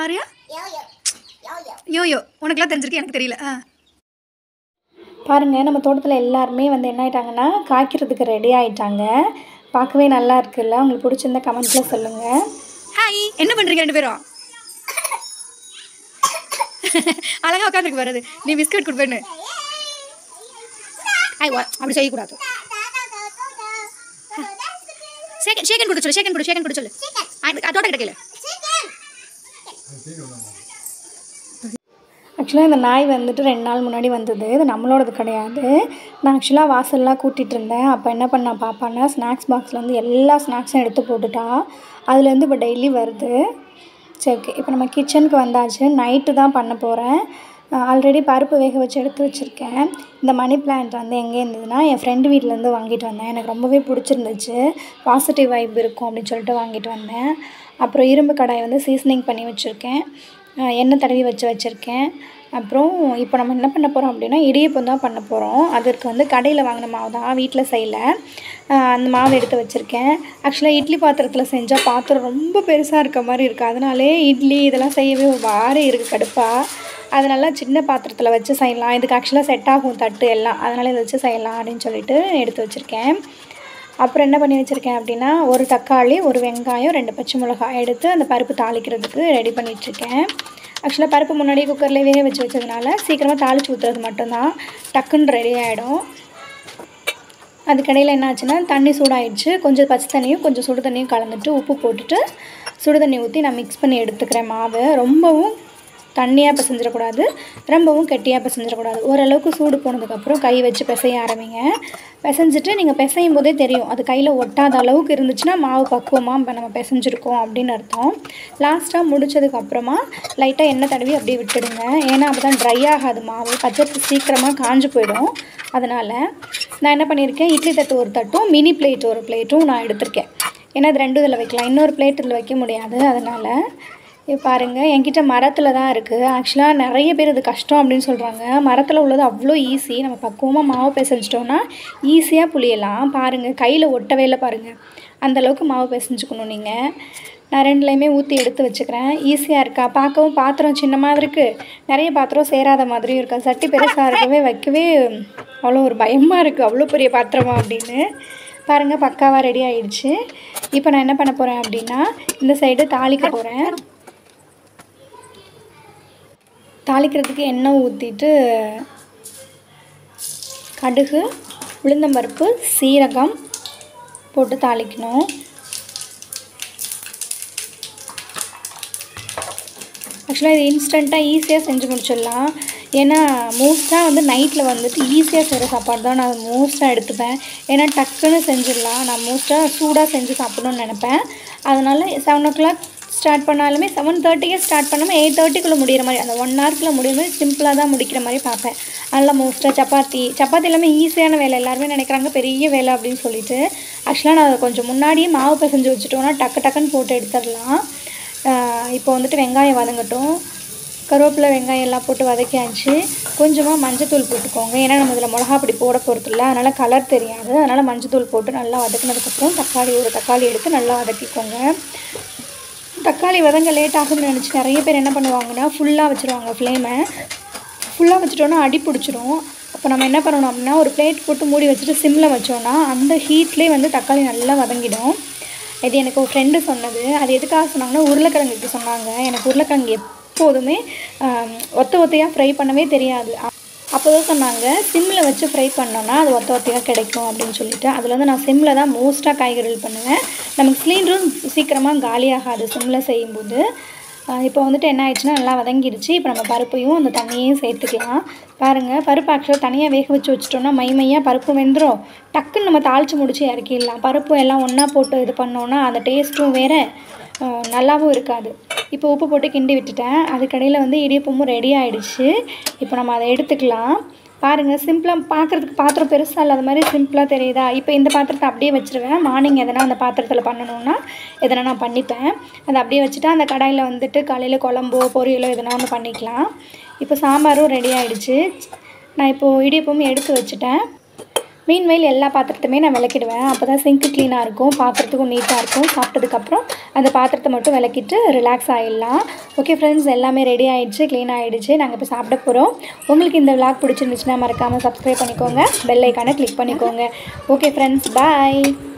Arya YoYo உனக்குலாம் தெரிஞ்சிருக்கு எனக்கு தெரியல ஆ பாருங்கள் நம்ம தோட்டத்தில் எல்லாருமே வந்து என்ன ஆயிட்டாங்கன்னா காய்க்கிறதுக்கு ரெடி ஆயிட்டாங்க பார்க்கவே நல்லா இருக்குல்ல உங்களுக்கு பிடிச்சிருந்தா கமெண்ட்டில் சொல்லுங்கள் ஹாய் என்ன பண்ணுறீங்க ரெண்டு பேரும் அழகா உட்காந்துருக்கு வருது நீ பிஸ்கட் கொடுப்பேன்னு ஐ வா அப்படி செய்யக்கூடாது ஷேக்கன் ஷேக்கன் கொடுக்க சொல்லு ஷேக்கன் கொடு ஷேக்கன் கொடு சொல்லு அதோட கிடைக்கல ஆக்சுவலாக இந்த நாய் வந்துட்டு ரெண்டு நாள் முன்னாடி வந்தது இது நம்மளோடது கிடையாது நான் ஆக்சுவலாக வாசல்லாம் கூட்டிகிட்டு இருந்தேன் அப்போ என்ன பண்ணா பாப்பான்னா ஸ்நாக்ஸ் பாக்ஸில் வந்து எல்லா ஸ்நாக்ஸும் எடுத்து போட்டுட்டா அதுலேருந்து இப்போ டெய்லி வருது சரி ஓகே இப்போ நம்ம கிச்சனுக்கு வந்தாச்சு நைட்டு தான் பண்ண போகிறேன் ஆல்ரெடி பருப்பு வேக வச்சு எடுத்து வச்சுருக்கேன் இந்த மணி பிளான்ட் வந்து எங்கே இருந்ததுன்னா என் ஃப்ரெண்டு வீட்டிலேருந்து வாங்கிட்டு வந்தேன் எனக்கு ரொம்பவே பிடிச்சிருந்துச்சு பாசிட்டிவ் வைப் இருக்கும் அப்படின்னு சொல்லிட்டு வாங்கிட்டு வந்தேன் அப்புறம் இரும்பு கடாயை வந்து சீசனிங் பண்ணி வச்சுருக்கேன் அஹ் எண்ணெய் தடவி வச்சு வச்சுருக்கேன் அப்புறம் இப்போ நம்ம என்ன பண்ண போகிறோம் அப்படின்னா இடியப்பம் தான் பண்ண போகிறோம் அதற்கு வந்து கடையில் வாங்கின மாவு தான் வீட்டில் செய்யல அஹ் அந்த மாவு எடுத்து வச்சுருக்கேன் ஆக்சுவலாக இட்லி பாத்திரத்தில் செஞ்சால் பாத்திரம் ரொம்ப பெருசாக இருக்க மாதிரி இருக்குது அதனாலே இட்லி இதெல்லாம் செய்யவே ஒரு வாரம் இருக்குது கடுப்பாக அதனால சின்ன பாத்திரத்தில் வச்சு செய்யலாம் இதுக்கு ஆக்சுவலாக செட் ஆகும் தட்டு எல்லாம் அதனால் இதை வச்சு செய்யலாம் அப்படின்னு சொல்லிட்டு எடுத்து வச்சுருக்கேன் அப்புறம் என்ன பண்ணி வச்சுருக்கேன் அப்படின்னா ஒரு தக்காளி ஒரு வெங்காயம் ரெண்டு பச்சை மிளகாய் எடுத்து அந்த பருப்பு தாளிக்கிறதுக்கு ரெடி பண்ணிகிட்ருக்கேன் ஆக்சுவலாக பருப்பு முன்னாடியே குக்கரில் வேக வச்சு வச்சதுனால சீக்கிரமாக தாளித்து ஊற்றுறது மட்டும்தான் டக்குன்னு ரெடி ஆகிடும் அதுக்கடையில் என்ன ஆச்சுன்னா தண்ணி சூடாயிடுச்சு கொஞ்சம் பச்சை தண்ணியும் கொஞ்சம் சுடு தண்ணியும் கலந்துட்டு உப்பு போட்டுட்டு சுடு தண்ணி ஊற்றி நான் மிக்ஸ் பண்ணி எடுத்துக்கிறேன் மாவு ரொம்பவும் தண்ணியாக பிசைஞ்சிடக்கூடாது ரொம்பவும் கெட்டியாக பிசைஞ்சிடக்கூடாது ஓரளவுக்கு சூடு போனதுக்கப்புறம் கை வச்சு பிசைய ஆரம்பிங்க பிசைஞ்சிட்டு நீங்கள் பிசையும் போதே தெரியும் அது கையில் ஒட்டாத அளவுக்கு இருந்துச்சுன்னா மாவு பக்குவமாக இப்போ நம்ம பிசைஞ்சிருக்கோம் அப்படின்னு அர்த்தம் லாஸ்ட்டாக முடிச்சதுக்கப்புறமா லைட்டாக எண்ணெய் தடவி அப்படியே விட்டுடுங்க ஏன்னா அப்போ தான் ட்ரை ஆகாது மாவு பச்சரிசி சீக்கிரமாக காஞ்சு போயிடும் அதனால் நான் என்ன பண்ணியிருக்கேன் இட்லி தட்டு ஒரு தட்டும் மினி பிளேட் ஒரு பிளேட்டும் நான் எடுத்திருக்கேன் ஏன்னா இது ரெண்டும் இதில் வைக்கலாம் இன்னொரு பிளேட் இதில் வைக்க முடியாது அதனால் இது பாருங்கள் என்கிட்ட மரத்தில் தான் இருக்குது ஆக்சுவலாக நிறைய பேர் இது கஷ்டம் அப்படின்னு சொல்கிறாங்க மரத்தில் உள்ளது அவ்வளோ ஈஸி நம்ம பக்குவமாக மாவு பிசைஞ்சிட்டோம்னா ஈஸியாக புளியலாம் பாருங்கள் கையில் ஒட்டவே இல்லை பாருங்கள் அந்தளவுக்கு மாவு பிசைஞ்சுக்கணும் நீங்கள் நான் ரெண்டுலேயுமே ஊற்றி எடுத்து வச்சுக்கிறேன் ஈஸியாக இருக்கா பார்க்கவும் பாத்திரம் சின்னமாக இருக்குது நிறைய பாத்திரம் சேராத மாதிரியும் இருக்கா சட்டி பெருசாக இருக்கவே வைக்கவே அவ்வளோ ஒரு பயமாக இருக்குது அவ்வளோ பெரிய பாத்திரமா அப்படின்னு பாருங்கள் பக்காவாக ரெடி ஆயிடுச்சு இப்போ நான் என்ன பண்ண போகிறேன் அப்படின்னா இந்த சைடு தாளிக்க போகிறேன் தாளிக்கிறதுக்கு எண்ணெய் ஊற்றிட்டு கடுகு உளுந்தம்பருப்பு சீரகம் போட்டு தாளிக்கணும் ஆக்சுவலாக இது இன்ஸ்டண்ட்டாக ஈஸியாக செஞ்சு முடிச்சிடலாம் ஏன்னா மோஸ்ட்டாக வந்து நைட்டில் வந்துட்டு ஈஸியாக செய்கிற சாப்பாடு தான் நான் மோஸ்ட்டாக எடுத்துப்பேன் ஏன்னா டக்குன்னு செஞ்சிடலாம் நான் மோஸ்ட்டாக சூடாக செஞ்சு சாப்பிடணும்னு நினப்பேன் அதனால் செவன் ஓ கிளாக் ஸ்டார்ட் பண்ணாலுமே செவன் தேர்ட்டிக்கே ஸ்டார்ட் பண்ணாமல் எயிட் தேர்ட்டிக்குள்ளே முடிகிற மாதிரி அந்த ஒன் ஹவர்க்குள்ளே முடிகிற மாதிரி சிம்பிளாக தான் முடிக்கிற மாதிரி பார்ப்பேன் அதனால் மோஸ்ட்டாக சப்பாத்தி சப்பாத்தி எல்லாமே ஈஸியான வேலை எல்லாருமே நினைக்கிறாங்க பெரிய வேலை அப்படின்னு சொல்லிட்டு ஆக்சுவலாக நான் அதை கொஞ்சம் முன்னாடியே மாவு பிசைஞ்சு வச்சுட்டோன்னா டக்கு டக்குன்னு போட்டு எடுத்துடலாம் ஆஹ் இப்போ வந்துட்டு வெங்காயம் வதங்கட்டும் கருவேப்பிலை வெங்காயம் எல்லாம் போட்டு வதக்கியாச்சு கொஞ்சமாக மஞ்சத்தூள் போட்டுக்கோங்க ஏன்னா நம்ம இதில் மிளகா பொடி போட போகிறதில்ல அதனால் கலர் தெரியாது அதனால் மஞ்சத்தூள் போட்டு நல்லா வதக்குனதுக்கப்புறம் தக்காளி ஒரு தக்காளி எடுத்து நல்லா வதக்கிக்கோங்க தக்காளி வதங்க லேட் ஆகும்னு நினச்சி நிறைய பேர் என்ன பண்ணுவாங்கன்னா ஃபுல்லாக வச்சுருவாங்க ஃப்ளேமை ஃபுல்லாக வச்சுட்டோன்னா அடி பிடிச்சிரும் அப்போ நம்ம என்ன பண்ணணும் அப்படின்னா ஒரு பிளேட் போட்டு மூடி வச்சுட்டு சிம்மில் வச்சோன்னா அந்த ஹீட்லேயே வந்து தக்காளி நல்லா வதங்கிடும் இது எனக்கு ஒரு ஃப்ரெண்டு சொன்னது அது எதுக்காக சொன்னாங்கன்னா உருளைக்கிழங்குக்கு சொன்னாங்க எனக்கு உருளைக்கிழங்கு எப்போதுமே ஆம், ஒத்த ஒத்தையாக ஃப்ரை பண்ணவே தெரியாது அப்போ தான் சொன்னாங்க சிம்மில் வச்சு ஃப்ரை பண்ணோன்னா அது ஒத்த ஒத்தையாக கிடைக்கும் அப்படின்னு சொல்லிட்டு அதில் வந்து நான் சிம்மில் தான் மோஸ்ட்டாக காய்கறிகள் பண்ணுவேன் நமக்கு சிலிண்டரும் சீக்கிரமாக காலியாகாது சிம்மில் செய்யும்போது ஆஹ் இப்போ வந்துட்டு என்ன ஆயிடுச்சுன்னா நல்லா வதங்கிடுச்சு இப்போ நம்ம பருப்பையும் அந்த தண்ணியையும் சேர்த்துக்கலாம் பாருங்கள் பருப்பு ஆக்சுவலாக தனியாக வேக வச்சு வச்சிட்டோம்னா மை மையாக பருப்பு வெந்துடும் டக்குன்னு நம்ம தாளித்து முடிச்சு இறக்கிடலாம் பருப்பு எல்லாம் ஒன்றா போட்டு இது பண்ணோன்னா அந்த டேஸ்ட்டும் வேறு ஆஹ் நல்லாவும் இருக்காது இப்போ உப்பு போட்டு கிண்டி விட்டுட்டேன் அதுக்கடையில் வந்து இடியப்பமும் ரெடி ஆயிடுச்சு இப்போ நம்ம அதை எடுத்துக்கலாம் பாருங்கள் சிம்பிளாக பார்க்குறதுக்கு பாத்திரம் பெருசாக இல்லாத மாதிரி சிம்பிளாக தெரியுதா இப்போ இந்த பாத்திரத்தை அப்படியே வச்சுருவேன் மார்னிங் எதனா அந்த பாத்திரத்தில் பண்ணணும்னா எதனா நான் பண்ணிப்பேன் அதை அப்படியே வச்சுட்டு அந்த கடாயில் வந்துட்டு காலையில் குழம்போ பொரியலோ எதனா ஒன்று பண்ணிக்கலாம் இப்போ சாம்பாரும் ரெடி ஆயிடுச்சு நான் இப்போது இடியப்பமும் எடுத்து வச்சுட்டேன் மீன்வெயில் எல்லா பாத்திரத்தையுமே நான் விளக்கிடுவேன் அப்போ தான் சிங்க்கு க்ளீனாக இருக்கும் பார்க்குறதுக்கும் நீட்டாக இருக்கும் சாப்பிட்டதுக்கப்புறம் அந்த பாத்திரத்தை மட்டும் விளக்கிட்டு ரிலாக்ஸ் ஆகிடலாம் ஓகே ஃப்ரெண்ட்ஸ் எல்லாமே ரெடி ஆகிடுச்சு க்ளீன் ஆகிடுச்சு நாங்கள் இப்போ சாப்பிட போகிறோம் உங்களுக்கு இந்த விளாக் பிடிச்சிருந்துச்சுன்னா மறக்காமல் சப்ஸ்கிரைப் பண்ணிக்கோங்க பெல் ஐக்கானை கிளிக் பண்ணிக்கோங்க ஓகே ஃப்ரெண்ட்ஸ் பாய்